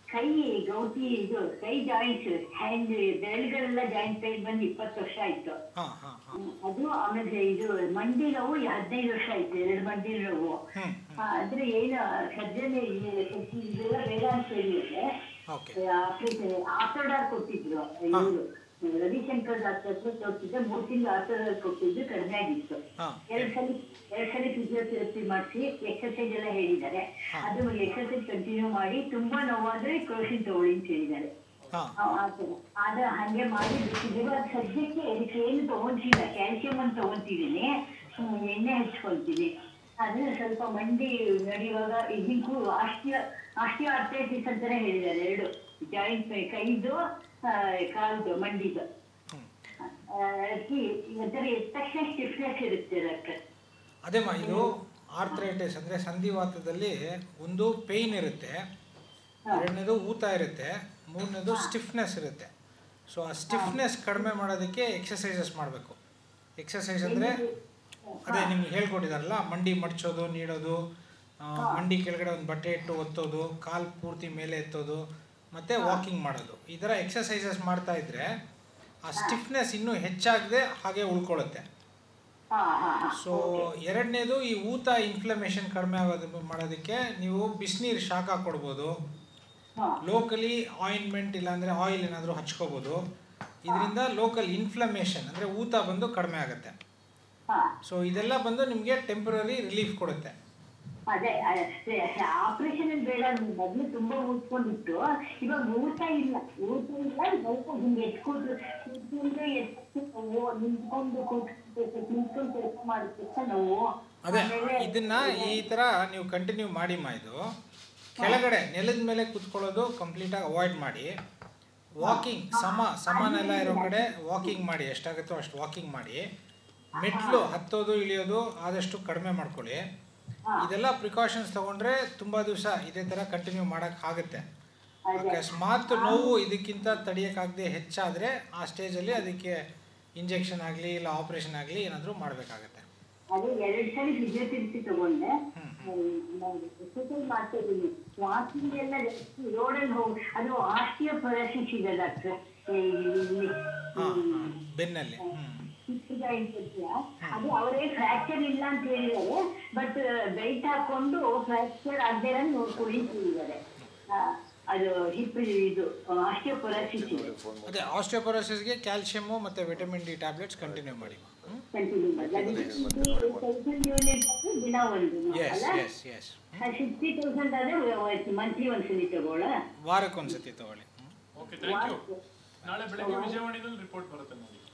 ಕೈ ಗೌಟಿ ಇದು ಕೈ ಜಾಯಿಂಟ್ಸ್ ಹ್ಯಾಂಡ್ ಬೆರಳುಗಳೆಲ್ಲ ಜಾಯಿಂಟ್ ಪೇನ್ ಬಂದು ಇಪ್ಪತ್ತು ವರ್ಷ ಆಯ್ತು ಹಾಂ ಹಾಂ ಹಾಂ ಹ್ಮ್, ಅದು ಆಮೇಲೆ ಇದು ಮಂಡಿ ನೋವು ಹದಿನೈದು ವರ್ಷ ಆಯ್ತು ಎರಡು ಮಂಡಿ ನೋವು ಹ್ಞೂ ಆ, ಅಂದ್ರೆ ಏನು ಸರ್ಜರಿ ಇದೆಲ್ಲ ಬೇಡ ಅಂತ ಹೇಳಿದ್ರೆ ಓಕೆ ಆರ್ಥೋಡಾರ್ ಕೊಟ್ಟಿದ್ರು ಇವರು ರವಿಶಂಕರ್ ಡಾಕ್ಟರ್ ಕೊಟ್ಟಿದ್ದೆ ಮೂರು ತಿಂಗಳು ಆರ್ಥೋಡಾರ್ ಕೊಟ್ಟಿದ್ದು ಕಡಿಮೆ ಆಗಿತ್ತು ಹಾಂ ಎರಡ್ ಸಲ ಎರಡ್ ಸಲ ಫಿಸಿಯೋಥೆರಪಿ ಮಾಡಿಸಿ ಎಕ್ಸರ್ಸೈಸ್ ಎಲ್ಲ ಹೇಳಿದ್ದಾರೆ ಅದು ಎಕ್ಸರ್ಸೈಸ್ ಕಂಟಿನ್ಯೂ ಮಾಡಿ ತುಂಬಾ ನೋವಾದ್ರೆ ಕ್ರೋಸಿನ್ ತಗೊಳ್ಳಿ ಅಂತ ಹೇಳಿದ್ದಾರೆ ಹಾಂ ಆ, ಆ ಥರ. ಆದ್ರೆ ಹಂಗೆ ಮಾಡಿ ಬಿಟ್ಟಿದ್ದೀವಿ ಇವಾಗ ಸದ್ಯಕ್ಕೆ ಇದಕ್ಕೆ ಏನು ತಗೊಂತಿಲ್ಲ ಕ್ಯಾಲ್ಸಿಯಂ ಅಂತ ತಗೊಂತಿದ್ದೀನಿ ಹ್ಮ್, ಎಣ್ಣೆ ಹಚ್ಕೊಳ್ತೀನಿ ಅದು ಸ್ವಲ್ಪ ಮಂಡಿ ನಡೆಯುವಾಗ ಇದಕ್ಕೂ ಆಸ್ಟಿಯ ಆಸ್ಟಿಯೋ ಆರ್ಥೈಟಿಸ್ ಅಂತಾನೆ ಹೇಳಿದ್ದಾರೆ ಎರಡು ಜಾಯಿಂಟ್ ಕೈದು ಆ, ಕಾಲ್ದು ಮಂಡಿದು ಹ್ಞೂ ಆ, ಅದಕ್ಕೆ ಒಂಥರ ಎದ್ದ ತಕ್ಷಣ ಸ್ಟಿಫ್ನೆಸ್ ಇರುತ್ತೆ ಡಾಕ್ಟರ್ ಅದೇಮ್ಮ ಇದು ಆರ್ಥ್ರೈಟಿಸ್ ಅಂದರೆ ಸಂಧಿವಾತದಲ್ಲಿ ಒಂದು ಪೇಯ್ನ್ ಇರುತ್ತೆ ಎರಡನೇದು ಊತ ಇರುತ್ತೆ ಮೂರನೇದು ಸ್ಟಿಫ್ನೆಸ್ ಇರುತ್ತೆ ಸೊ ಆ ಸ್ಟಿಫ್ನೆಸ್ ಕಡಿಮೆ ಮಾಡೋದಕ್ಕೆ ಎಕ್ಸಸೈಸಸ್ ಮಾಡಬೇಕು ಎಕ್ಸಸೈಸ್ ಅಂದರೆ ಅದೇ ನಿಮ್ಗೆ ಹೇಳ್ಕೊಟ್ಟಿದಾರಲ್ಲ ಮಂಡಿ ಮಡ್ಚೋದು ನೀಡೋದು ಆ, ಮಂಡಿ ಕೆಳಗಡೆ ಒಂದು ಬಟ್ಟೆ ಇಟ್ಟು ಒತ್ತೋದು ಕಾಲು ಪೂರ್ತಿ ಮೇಲೆ ಎತ್ತೋದು ಮತ್ತು ವಾಕಿಂಗ್ ಮಾಡೋದು ಈ ಥರ ಎಕ್ಸಸೈಸಸ್ ಮಾಡ್ತಾ ಇದ್ದರೆ ಆ ಸ್ಟಿಫ್ನೆಸ್ ಇನ್ನೂ ಹೆಚ್ಚಾಗದೆ ಹಾಗೆ ಉಳ್ಕೊಳ್ಳುತ್ತೆ ಹಾ ಹಾ ಹಾ ಸೊ ಎರಡನೇದು ಈ ಊತ ಇನ್ಫ್ಲಮೇಷನ್ ಕಡಿಮೆ ಆಗೋದು ಮಾಡೋದಕ್ಕೆ ನೀವು ಬಿಸಿನೀರು ಶಾಖ ಕೊಡ್ಬೋದು ಹಾ ಲೋಕಲಿ ಆಯಿಂಟ್ಮೆಂಟ್ ಇಲ್ಲಾಂದರೆ ಆಯಿಲ್ ಏನಾದರೂ ಹಚ್ಕೋಬೋದು ಇದರಿಂದ ಲೋಕಲ್ ಇನ್ಫ್ಲಮೇಷನ್ ಅಂದರೆ ಊತ ಬಂದು ಕಡಿಮೆ ಆಗುತ್ತೆ ಹಾ ಸೊ ಇದೆಲ್ಲ ಬಂದು ನಿಮಗೆ ಟೆಂಪ್ರರಿ ರಿಲೀಫ್ ಕೊಡುತ್ತೆ ಅದೇ ಅಷ್ಟೇ ಆಪರೇಷನ್ ಬೇಡ ಮೊದ್ಲು ತುಂಬಾ ಊದ್ಕೊಂಡಿತ್ತು ಇವಾಗ ಊಟ ಇಲ್ಲ ಊಟ ಇಲ್ಲ ಸ್ವಲ್ಪ ಹಿಂಗೆ ಎತ್ಕೊಂಡು ನಿಂತ್ಕೊಂಡು ಎತ್ತು ನೋವು ನಿಂತ್ಕೊಂಡು ಕೂತ್ಕೊಂಡು ನಿಂತ್ಕೊಂಡು ಕೆಲಸ ಮಾಡುತ್ತೆ ನೋವು ಅದೇ ಆಮೇಲೆ ಇದನ್ನ ಈ ಥರ ನೀವು ಕಂಟಿನ್ಯೂ ಮಾಡಿಮ್ಮ ಇದು ಕೆಳಗಡೆ ನೆಲದ ಮೇಲೆ ಕೂತ್ಕೊಳ್ಳೋದು ಕಂಪ್ಲೀಟಾಗಿ ಅವಾಯ್ಡ್ ಮಾಡಿ ವಾಕಿಂಗ್ ಸಮ ಸಮನೆಲ್ಲ ಇರೋ ಕಡೆ ವಾಕಿಂಗ್ ಮಾಡಿ ಎಷ್ಟಾಗುತ್ತೋ ಅಷ್ಟು ವಾಕಿಂಗ್ ಮಾಡಿ ಮೆಟ್ಲು ಹತ್ತೋದು ಇಳಿಯೋದು ಆದಷ್ಟು ಕಡಿಮೆ ಮಾಡ್ಕೊಳ್ಳಿ ಇದೆಲ್ಲ ಪ್ರಿಕಾಷನ್ಸ್ ತಗೊಂಡ್ರೆ ತುಂಬ ದಿವಸ ಇದೇ ಥರ ಕಂಟಿನ್ಯೂ ಮಾಡೋಕ್ಕಾಗುತ್ತೆ ಅದೇ ಅಕಸ್ಮಾತ್ ನೋವು ಇದಕ್ಕಿಂತ ತಡೆಯೋಕ್ಕಾಗದೆ ಹೆಚ್ಚಾದರೆ ಆ ಸ್ಟೇಜಲ್ಲಿ ಅದಕ್ಕೆ ಇಂಜೆಕ್ಷನ್ ಆಗಲಿ ಇಲ್ಲ ಆಪ್ರೇಷನ್ ಆಗಲಿ ಏನಾದರೂ ಮಾಡಬೇಕಾಗತ್ತೆ ಅದೇ ಎರಡ್ ಸಲ ಫಿಸಿಯೋಥೆರಪಿ ತಗೊಂಡೆ ಹ್ಮ್. ಎಕ್ಸರ್ಸೈಸ್ ಮಾಡ್ತಾ ಇದ್ದೀನಿ ವಾಕಿಂಗ್ ಎಲ್ಲ ರೋಡಲ್ಲಿ ಹೋಗಿ ಅದು ಆಸ್ಟಿಯೋ ಪೊರಾಸಿಸ್ ಇದೆ ಡಾಕ್ಟರ್ ಇಲ್ಲಿ ಹಾಂ ಹಾಂ ಬೆನ್ನಲ್ಲಿ ಹ್ಞೂ ಅದು ಅವರೇ ಫ್ರಾಕ್ಚರ್ ಇಲ್ಲ ಅಂತ ಹೇಳಿದ್ದಾರೆ ಬಟ್ ಬೆಲ್ಟ್ ಹಾಕೊಂಡು ಫ್ರಾಕ್ಚರ್ ಆಗದೆ ನೋಡ್ಕೊಳ್ಳಿ ಅಂತ ಹೇಳಿದ್ದಾರೆ ಆ, ಅದು ಹಿಪ್ ಇದು ಆಸ್ಟಿಯೋಪೊರಾಸಿಸ್ ಇದೆ ಅದೇ ಆಸ್ಟಿಯೋಪೊರೋಸಿಸ್ಗೆ ಕ್ಯಾಲ್ಶಿಯಮು ಮತ್ತು ವಿಟಮಿನ್ ಡಿ ಟ್ಯಾಬ್ಲೆಟ್ಸ್ ಕಂಟಿನ್ಯೂ ಮಾಡಿ ಹ್ಮ್? ಕಂಟಿನ್ಯೂ ಮಾಡಿ ತೌಸಂಡ್ ಯೂನಿಟ್ ದಿನ ಒಂದು ಎಸ್ ಅಲ್ಲ ಎಸ್ ಎಸ್ ಸಿಕ್ಸ್ಟಿ ತೌಸಂಡ್ ಆದ್ರೆ ಮಂತ್ಲಿ ಒಂದ್ಸಲಿ ತಗೋಳ ವಾರಕ್ಕೊಂದ್ಸತಿ ತಗೊಳ್ಳಿ ಹ್ಮ್? ಓಕೆ ಥ್ಯಾಂಕ್ ಯು ನಾಳೆ ಬೆಳಗ್ಗೆ ವಿಜಯವಾಣಿದಲ್ಲಿ ರಿಪೋರ್ಟ್ ಬರುತ್ತೆ ನೋಡಿ